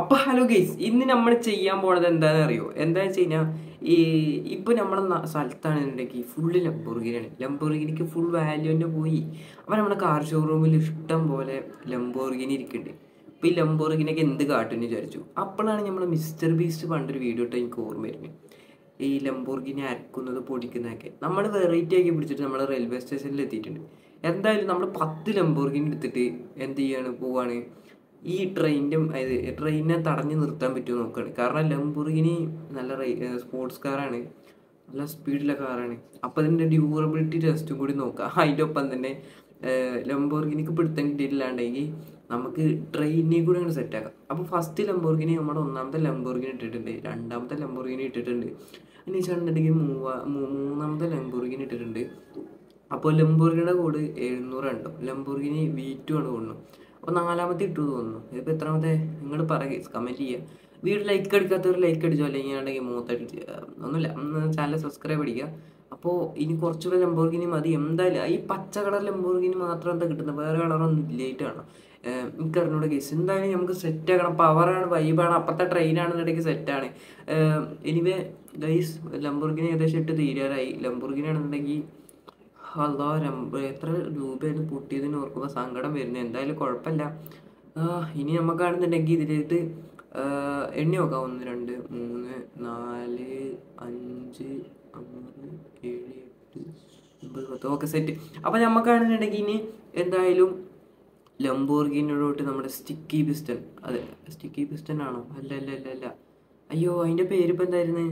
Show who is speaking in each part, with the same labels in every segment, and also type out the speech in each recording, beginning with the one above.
Speaker 1: അപ്പൊ hello guys ഇന്ന് നമ്മൾ ചെയ്യാൻ പോണത് എന്താണെന്ന് അറിയോ എന്താന്ന് വെച്ച് കഴിഞ്ഞാൽ ഈ ഇപ്പൊ നമ്മളെ ന- സ്ഥലത്താണെന്നുണ്ടെങ്കിൽ ഫുള്ള് ലംബോർഗിനിയാണ് ലംബോർഗിനിക്ക് ഫുൾ വാല്യൂൻ്റെ പോയി അപ്പൊ നമ്മുടെ കാർ ഷോറൂമിൽ ഇഷ്ടം പോലെ ലംബോർഗിനി ഇരിക്കുന്നുണ്ട് അപ്പൊ ഈ ലംബോർഗിനൊക്കെ എന്ത് കാട്ടുമെന്ന് വിചാരിച്ചു അപ്പോഴാണ് നമ്മൾ മിസ്റ്റർ ബീസ്റ്റ് പണ്ടൊരു വീഡിയോ ഇട്ട് എനിക്ക് ഓർമ്മ വരുന്നത് ഈ ലംബോർഗിനി അരക്കുന്നത് പൊടിക്കുന്നതൊക്കെ നമ്മൾ വെറൈറ്റി ആക്കി പിടിച്ചിട്ട് നമ്മൾ റെയിൽവേ സ്റ്റേഷനിൽ എത്തിയിട്ടുണ്ട് എന്തായാലും നമ്മൾ പത്ത് ലംബോർഗിനി എടുത്തിട്ട് എന്ത് ചെയ്യാണ് പോവാണ് ഈ ട്രെയിനിൻ്റെ അതായത് ട്രെയിനിനെ തടഞ്ഞു നിർത്താൻ പറ്റുമോ നോക്കുകയാണ് കാരണം ലംബോർഗിനി നല്ല സ്പോർട്സ് കാറാണ് നല്ല സ്പീഡിലെ കാറാണ് അപ്പോൾ അതിൻ്റെ ഡ്യൂറബിലിറ്റി ടെസ്റ്റും കൂടി നോക്കാം അതിൻ്റെ ഒപ്പം തന്നെ ലംബോർഗിനിക്ക് പിടുത്തം കിട്ടിയിട്ടില്ലാണ്ടെങ്കിൽ നമുക്ക് ട്രെയിനിനെ കൂടി അങ്ങോട്ട് സെറ്റാക്കാം അപ്പോൾ ഫസ്റ്റ് ലംബോർഗിനി നമ്മുടെ ഒന്നാമത്തെ ലംബോർഗിനി ഇട്ടിട്ടുണ്ട് രണ്ടാമത്തെ ലംബോർഗിനി ഇട്ടിട്ടുണ്ട് അതിന് വെച്ചിട്ടുണ്ടെങ്കിൽ മൂവാ മൂ- മൂന്നാമത്തെ ലംബോർഗിനി ഇട്ടിട്ടുണ്ട് അപ്പോൾ ലംബോർഗിനിയുടെ കോഡ് എഴുന്നൂറുണ്ടോ ലംബോർഗിനി വി ടു ആണ് തോന്നുന്നു അപ്പോൾ നാലാമത്തെ ഇട്ടു തോന്നുന്നു ഇതിപ്പോൾ എത്രാമത്തെ നിങ്ങൾ പറയുക കമൻറ്റ് ചെയ്യുക വീഡിയോ ലൈക്ക് അടിക്കാത്തവർ ലൈക്ക് അടിച്ചോ അല്ലെങ്കിൽ ആണെങ്കിൽ മൂത്തടിച്ച് ഒന്നുമില്ല ഒന്ന് ചാനൽ സബ്സ്ക്രൈബ് അടിക്കുക അപ്പോൾ ഇനി കുറച്ചുകൂടെ ലംബോർഗിനി മതി എന്തായാലും ഈ പച്ച കളർ ലംബോർഗിനി മാത്രം എന്താ കിട്ടുന്നത് വേറെ കളറൊന്നും ഇല്ലായിട്ടാണ് എനിക്ക് അറിഞ്ഞൂടെ കേസ് എന്തായാലും നമുക്ക് സെറ്റ് ആക്കണം പവറാണ് വൈബാണ് അപ്പുറത്തെ ട്രെയിനാണെന്നുണ്ടെങ്കിൽ സെറ്റാണ് എനിവേ ഗൈസ് ലംബോർഗിനി ഏകദേശം ഇട്ട് തീരാറായി ലംബോർഗിനി ആണെന്നുണ്ടെങ്കിൽ അല്ലാ ലംബ എത്ര രൂപയാണ് പൊട്ടിയതിന് ഓർക്കുമ്പോൾ സങ്കടം വരുന്നത് എന്തായാലും കുഴപ്പമില്ല ആ, ഇനി നമുക്കാണെന്നുണ്ടെങ്കിൽ ഇതിലേക്ക് ആ, എണ്ണി നോക്കാം ഒന്ന് രണ്ട് മൂന്ന് നാല് അഞ്ച് ആറ് ഏഴ് എട്ട് ഒമ്പത് പത്ത് ഓക്കെ സെറ്റ് അപ്പം നമുക്കാണെന്നുണ്ടെങ്കിൽ ഇനി എന്തായാലും ലംബോർഗിനോട്ട് നമ്മുടെ സ്റ്റിക്കി പിസ്റ്റൺ അതെ സ്റ്റിക്കി പിസ്റ്റൺ ആണോ അല്ല അല്ല അല്ല അല്ല അയ്യോ അതിൻ്റെ പേരിപ്പോൾ എന്തായിരുന്നു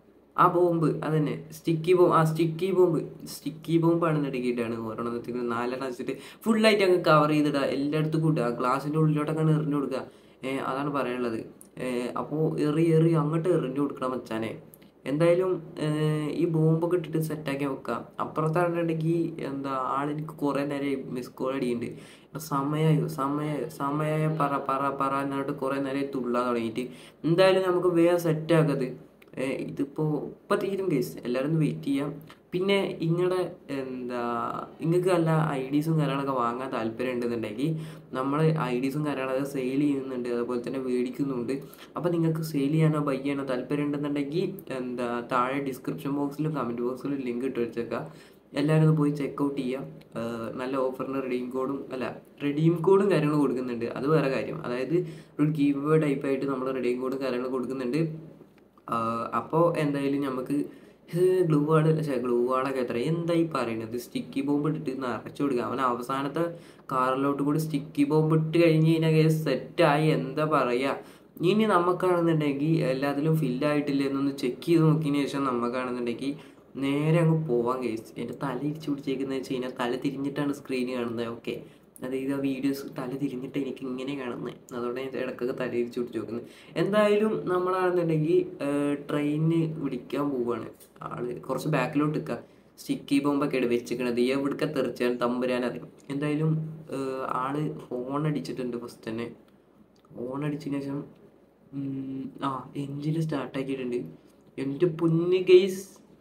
Speaker 1: ആ ബോംബ് അതന്നെ സ്റ്റിക്കി ബോംബ് ആ സ്റ്റിക്കി ബോംബ് സ്റ്റിക്കി ബോംബാണ് ഇടുക്കിയിട്ടാണ് ഒരെണ്ണത്തിൽ നാലെണ്ണം വെച്ചിട്ട് ഫുള്ളായിട്ട് അങ്ങ് കവർ ചെയ്തിടുക എല്ലായിടത്തും കൂട്ടുക ഗ്ലാസിൻ്റെ ഉള്ളിലോട്ടൊക്കെ എറിഞ്ഞു കൊടുക്കുക ഏ, അതാണ് പറയാനുള്ളത് അപ്പോൾ എറി എറി അങ്ങോട്ട് എറിഞ്ഞു കൊടുക്കണം മച്ചാനെ എന്തായാലും ഏർ, ഈ ബോംബൊക്കെ ഇട്ടിട്ട് സെറ്റാക്കി വെക്കാം അപ്പുറത്താണെന്നുണ്ടെങ്കിൽ എന്താ ആളെനിക്ക് കുറേ നേരം മിസ് കോൾ അടിയുണ്ട് സമയമായോ സമയമായോ സമയമായ പറ പറ പറ എന്നിട്ട് കുറേ നേരം തുള്ളാൻ തുടങ്ങിയിട്ട് എന്തായാലും നമുക്ക് വേഗം സെറ്റാക്കത് ഇതിപ്പോൾ ഇപ്പം തീരും കേസ് എല്ലാവരും ഒന്ന് വെയിറ്റ് ചെയ്യാം പിന്നെ ഇങ്ങടെ എന്താ നിങ്ങൾക്ക് നല്ല ഐ ഡീസും കാര്യങ്ങളൊക്കെ വാങ്ങാൻ താല്പര്യം ഉണ്ടെന്നുണ്ടെങ്കിൽ നമ്മൾ ഐ ഡീസും കാര്യങ്ങളൊക്കെ സെയിൽ ചെയ്യുന്നുണ്ട് അതുപോലെ തന്നെ മേടിക്കുന്നുണ്ട് അപ്പോൾ നിങ്ങൾക്ക് സെയിൽ ചെയ്യാനോ ബൈ ചെയ്യാനോ താല്പര്യം ഉണ്ടെന്നുണ്ടെങ്കിൽ എന്താ താഴെ ഡിസ്ക്രിപ്ഷൻ ബോക്സിലും കമൻറ്റ് ബോക്സിലും ലിങ്ക് ഇട്ട് വെച്ചേക്കാം എല്ലാവരും ഒന്ന് പോയി ചെക്കൗട്ട് ചെയ്യാം ആഹ് നല്ല ഓഫറിന് റെഡീം കോഡും അല്ല റെഡീം കോഡും കാര്യങ്ങളും കൊടുക്കുന്നുണ്ട് അത് വേറെ കാര്യം അതായത് ഒരു ഗീവ് ടൈപ്പ് ആയിട്ട് നമ്മൾ റെഡീം കോഡും കാര്യങ്ങളും കൊടുക്കുന്നുണ്ട് അപ്പോൾ എന്തായാലും നമുക്ക് ഗ്ലൂ വാർഡ് പക്ഷേ ഗ്ലൂ വാർഡൊക്കെ എത്ര എന്തായി പറയുന്നത് സ്റ്റിക്കി ബോംബ് ഇട്ടിട്ട് നിറച്ചു കൊടുക്കുക അവൻ അവസാനത്തെ കാറിലോട്ട് കൂടി സ്റ്റിക്കി ബോംബ് ഇട്ട് കഴിഞ്ഞ് കഴിഞ്ഞാൽ സെറ്റായി എന്താ പറയുക ഇനി നമുക്കാണെന്നുണ്ടെങ്കിൽ എല്ലാത്തിലും ഫില്ലായിട്ടില്ല എന്നൊന്ന് ചെക്ക് ചെയ്ത് നോക്കിയതിന് ശേഷം നമുക്കാണെന്നുണ്ടെങ്കിൽ നേരെ അങ്ങ് പോവാൻ കേസ് എൻ്റെ തല ഇരിച്ചു പിടിച്ചേക്കുന്നത് വെച്ച് കഴിഞ്ഞാൽ തല തിരിഞ്ഞിട്ടാണ് സ്ക്രീൻ കാണുന്നത് ഓക്കെ അതായത് ആ വീഡിയോസ് തല തിരിഞ്ഞിട്ട് എനിക്ക് ഇങ്ങനെ കാണുന്നത് അതുകൊണ്ട് ഞാൻ ഇടയ്ക്കൊക്കെ തല തിരിച്ചു പിടിച്ച് നോക്കുന്നത് എന്തായാലും നമ്മളാണെന്നുണ്ടെങ്കിൽ ട്രെയിനിന് പിടിക്കാൻ പോവുകയാണ് ആള് കുറച്ച് ബാക്കിലോട്ട് നിൽക്കുക സ്റ്റിക്കി ബോംബൊക്കെ ഇട വെച്ചിക്കണത് എവിടൊക്കെ തെറിച്ചാൽ തമ്പുരാൻ അറിയാം എന്തായാലും ഏർ, ആള് ഹോൺ അടിച്ചിട്ടുണ്ട് ഫസ്റ്റ് തന്നെ ഹോൺ അടിച്ചതിന് ശേഷം ഉം, ആ എഞ്ചിൻ സ്റ്റാർട്ട് ആക്കിയിട്ടുണ്ട് എൻ്റെ പൊന്ന് ഗെയ്സ്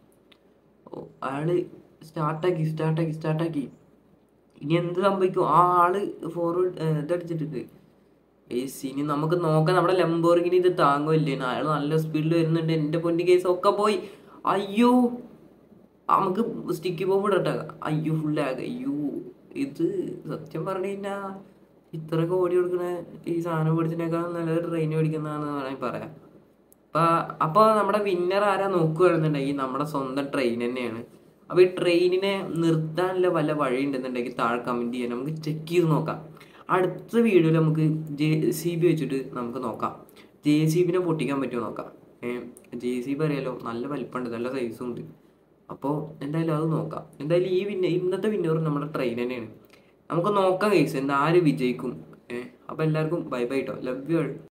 Speaker 1: ആള് സ്റ്റാർട്ടാക്കി സ്റ്റാർട്ടാക്കി സ്റ്റാർട്ടാക്കി ഇനി എന്ത് സംഭവിക്കും ആ ആള് ഫോർവേഡ് ഇതടിച്ചിട്ടുണ്ട് ഏസ് ഇനി നമുക്ക് നോക്കാം നമ്മുടെ ലംബോർഗിനി ഇത് താങ്ങുമല്ലേ അയാൾ നല്ല സ്പീഡിൽ വരുന്നുണ്ട് എൻ്റെ പൊന്നി കേസ് ഒക്കെ പോയി അയ്യോ നമുക്ക് സ്റ്റിക്കി ബോംബ് ഇടട്ടെ അയ്യോ ഫുൾ ആകെ അയ്യോ ഇത് സത്യം പറഞ്ഞു കഴിഞ്ഞാൽ ഇത്രയൊക്കെ ഓടി കൊടുക്കണ ഈ സാധനം പിടിച്ചതിനേക്കാൾ നല്ലത് ട്രെയിൻ മേടിക്കുന്നതാണെന്ന് വേണമെങ്കിൽ പറയാം അപ്പൊ അപ്പൊ നമ്മുടെ വിന്നർ ആരാ നോക്കുകയാണെന്നുണ്ടെങ്കിൽ നമ്മുടെ സ്വന്തം ട്രെയിൻ തന്നെയാണ് അപ്പൊ ഈ ട്രെയിനിനെ നിർത്താനുള്ള വല്ല വഴി ഉണ്ടെന്നുണ്ടെങ്കിൽ താഴെ കമന്റ് ചെയ്യാൻ നമുക്ക് ചെക്ക് ചെയ്ത് നോക്കാം അടുത്ത വീഡിയോയിൽ നമുക്ക് ജെ സി ബി വെച്ചിട്ട് നമുക്ക് നോക്കാം ജെ സി ബിനെ പൊട്ടിക്കാൻ പറ്റുമോ നോക്കാം ഏഹ് ജെ സി ബി അറിയാലോ നല്ല വലിപ്പമുണ്ട് നല്ല സൈസും ഉണ്ട് അപ്പോൾ എന്തായാലും അത് നോക്കാം എന്തായാലും ഈ വിന്ന ഇന്നത്തെ വിന്നർ നമ്മുടെ ട്രെയിൻ തന്നെയാണ് നമുക്ക് നോക്കാം കേസ് എന്താ ആര് വിജയിക്കും ഏഹ് അപ്പോൾ എല്ലാവർക്കും ബൈ ബൈ കേട്ടോ ലവ് യു